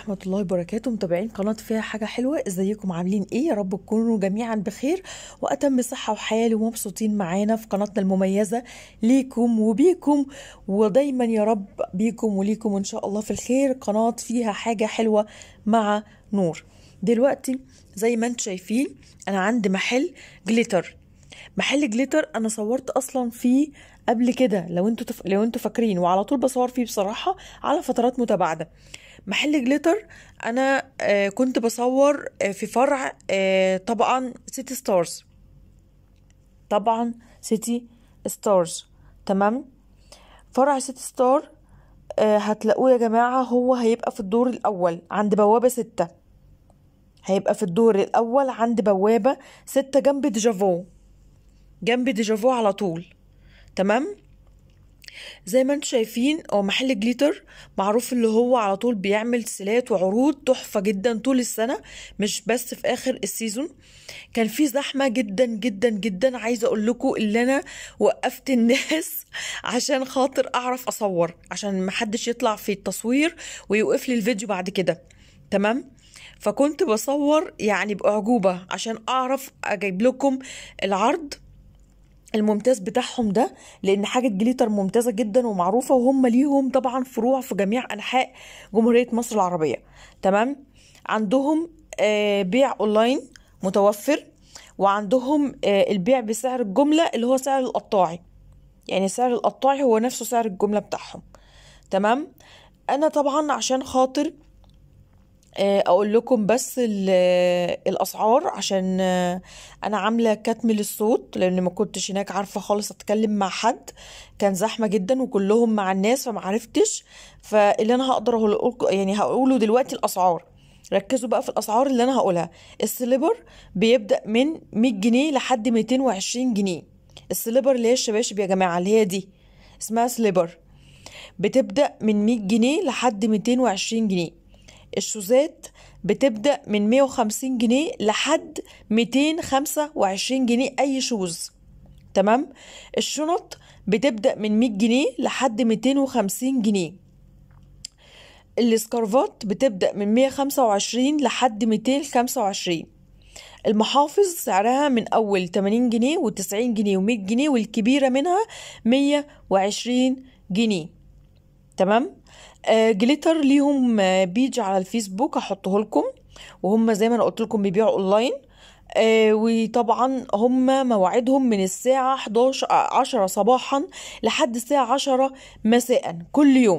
ورحمة الله وبركاته متابعين قناة فيها حاجة حلوة ازيكم عاملين ايه يا رب تكونوا جميعا بخير واتم صحة وحياة ومبسوطين معانا في قناتنا المميزة ليكم وبيكم ودايما يا رب بيكم وليكم ان شاء الله في الخير قناة فيها حاجة حلوة مع نور دلوقتي زي ما انتم شايفين انا عندي محل جليتر محل جليتر انا صورت اصلا فيه قبل كده لو انتوا تف... لو انتوا فاكرين وعلى طول بصور فيه بصراحه على فترات متباعده محل جليتر انا آه كنت بصور آه في فرع آه طبعا سيتي ستارز طبعا سيتي ستارز تمام فرع سيتي ستار آه هتلاقوه يا جماعه هو هيبقى في الدور الاول عند بوابه ستة هيبقى في الدور الاول عند بوابه ستة جنب ديجافو جنب ديجافو على طول تمام زي ما انتم شايفين هو محل جليتر معروف اللي هو على طول بيعمل سيلات وعروض تحفة جدا طول السنة مش بس في اخر السيزون كان في زحمة جدا جدا جدا عايزة اقول لكم اللي انا وقفت الناس عشان خاطر اعرف اصور عشان محدش يطلع في التصوير ويوقف لي الفيديو بعد كده تمام فكنت بصور يعني بأعجوبة عشان اعرف اجيب لكم العرض الممتاز بتاعهم ده لان حاجه جليتر ممتازه جدا ومعروفه وهم ليهم طبعا فروع في جميع انحاء جمهوريه مصر العربيه تمام عندهم آه بيع اونلاين متوفر وعندهم آه البيع بسعر الجمله اللي هو سعر القطاعي يعني سعر القطاعي هو نفسه سعر الجمله بتاعهم تمام انا طبعا عشان خاطر اقول لكم بس الاسعار عشان انا عامله كتم للصوت لان ما كنتش هناك عارفه خالص اتكلم مع حد كان زحمه جدا وكلهم مع الناس فما عرفتش فاللي انا هقدر اقول يعني هقوله دلوقتي الاسعار ركزوا بقى في الاسعار اللي انا هقولها السليبر بيبدا من 100 جنيه لحد 220 جنيه السليبر اللي هي الشباشب يا جماعه اللي هي دي اسمها سليبر بتبدا من 100 جنيه لحد 220 جنيه الشوزات بتبدأ من 150 جنيه لحد 225 جنيه أي شوز تمام الشنط بتبدأ من 100 جنيه لحد 250 جنيه السكارفات بتبدأ من 125 لحد 225 المحافظ سعرها من أول 80 جنيه و90 جنيه و100 جنيه والكبيرة منها 120 جنيه تمام آه جليتر ليهم آه بيج على الفيسبوك هحطه لكم وهم زي ما انا قلت لكم بيبيعوا اونلاين آه وطبعا هم مواعيدهم من الساعة 11 10 صباحا لحد الساعة 10 مساء كل يوم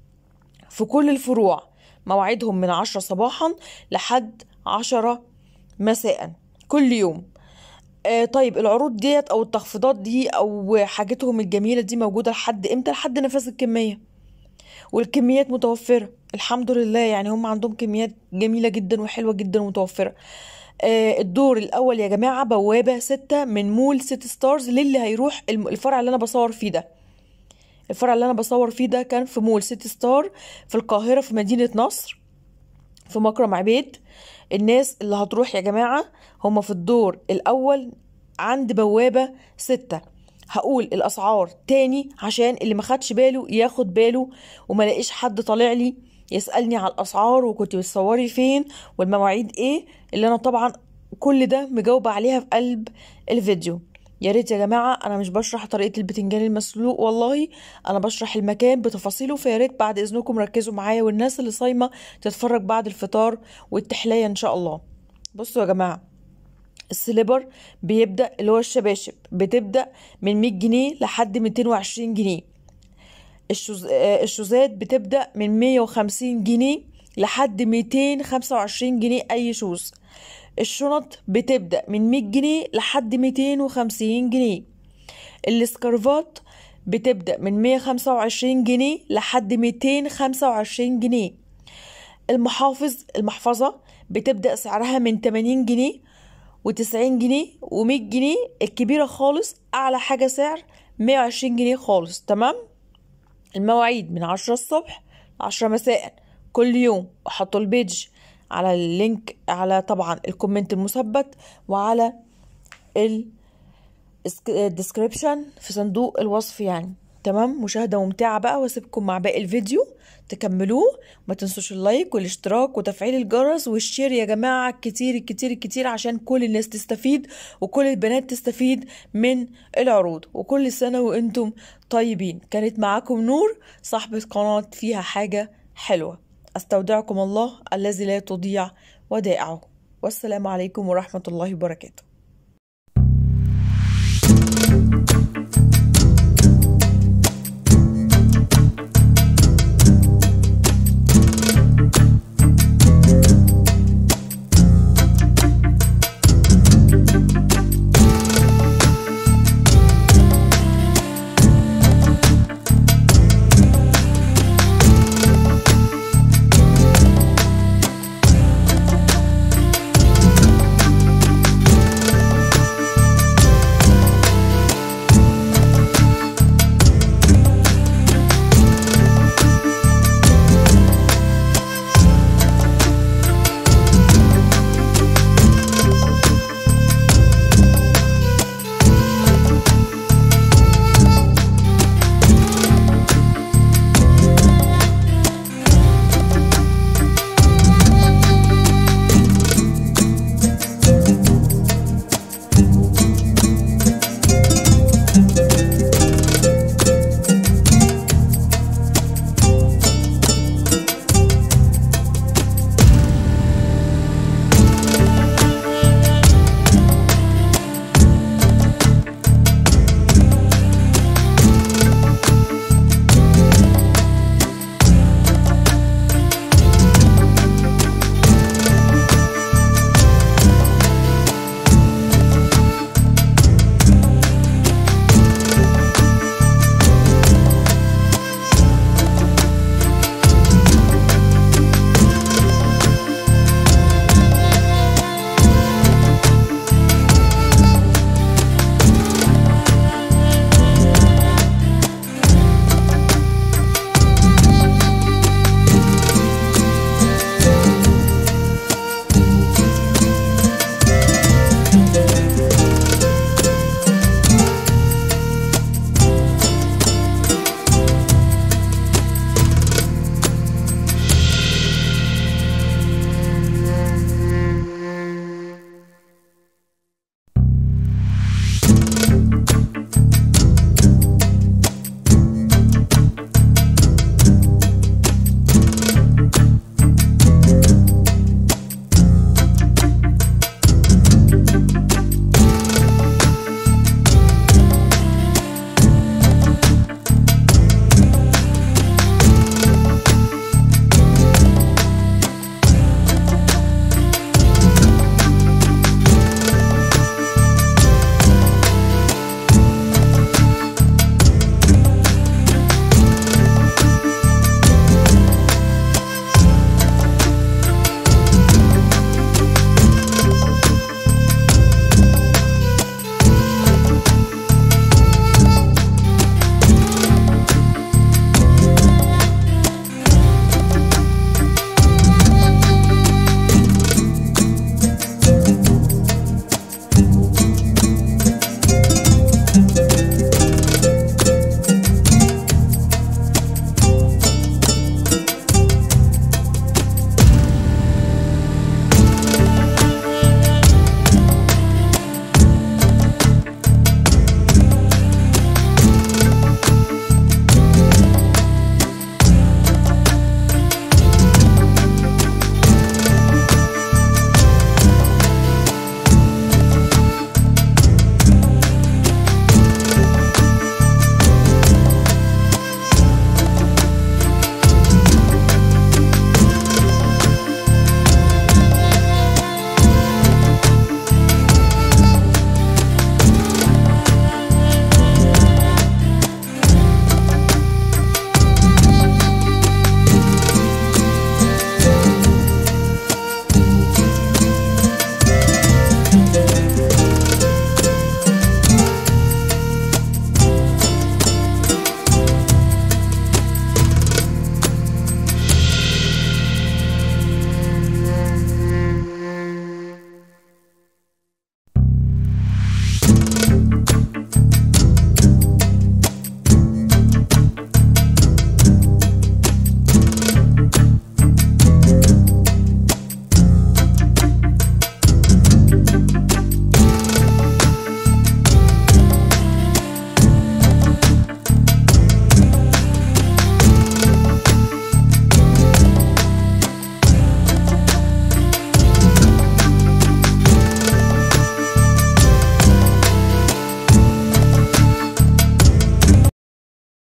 في كل الفروع مواعيدهم من 10 صباحا لحد 10 مساء كل يوم آه طيب العروض ديت او التخفيضات دي او حاجتهم الجميلة دي موجودة لحد امتى لحد نفاذ الكمية والكميات متوفرة الحمد لله يعني هم عندهم كميات جميلة جدا وحلوة جدا ومتوفرة آه الدور الأول يا جماعة بوابة ستة من مول سيتي ستارز للي هيروح الفرع اللي أنا بصور فيه ده الفرع اللي أنا بصور فيه ده كان في مول سيتي ستار في القاهرة في مدينة نصر في مكرم عبيد الناس اللي هتروح يا جماعة هم في الدور الأول عند بوابة ستة هقول الاسعار تاني عشان اللي ما خدش باله ياخد باله وما لاقيش حد طالع لي يسالني على الاسعار وكنت بتصوري فين والمواعيد ايه اللي انا طبعا كل ده مجاوبه عليها في قلب الفيديو يا ريت يا جماعه انا مش بشرح طريقه البتنجان المسلوق والله انا بشرح المكان بتفاصيله فيا ريت بعد اذنكم ركزوا معايا والناس اللي صايمه تتفرج بعد الفطار والتحليه ان شاء الله بصوا يا جماعه السليبر بيبدأ اللي هو الشباشب بتبدأ من 100 جنيه لحد 220 جنيه الشوز... الشوزات بتبدأ من 150 جنيه لحد 225 جنيه أي شوز الشنط بتبدأ من 100 جنيه لحد 250 جنيه السكارفات بتبدأ من 125 جنيه لحد 225 جنيه المحافظ المحفظة بتبدأ سعرها من 80 جنيه وتسعين جنيه ومية جنيه الكبيرة خالص أعلى حاجة سعر مية وعشرين جنيه خالص تمام المواعيد من عشرة الصبح لعشرة مساء كل يوم وحطوا البيج على اللينك على طبعا الكومنت المثبت وعلى الديسكريبشن في صندوق الوصف يعني تمام مشاهدة ممتعة بقى واسيبكم مع باقي الفيديو تكملوه ما تنسوش اللايك والاشتراك وتفعيل الجرس والشير يا جماعة كتير كتير كتير عشان كل الناس تستفيد وكل البنات تستفيد من العروض وكل سنة وانتم طيبين كانت معاكم نور صاحبة قناة فيها حاجة حلوة استودعكم الله الذي لا تضيع ودائعه والسلام عليكم ورحمة الله وبركاته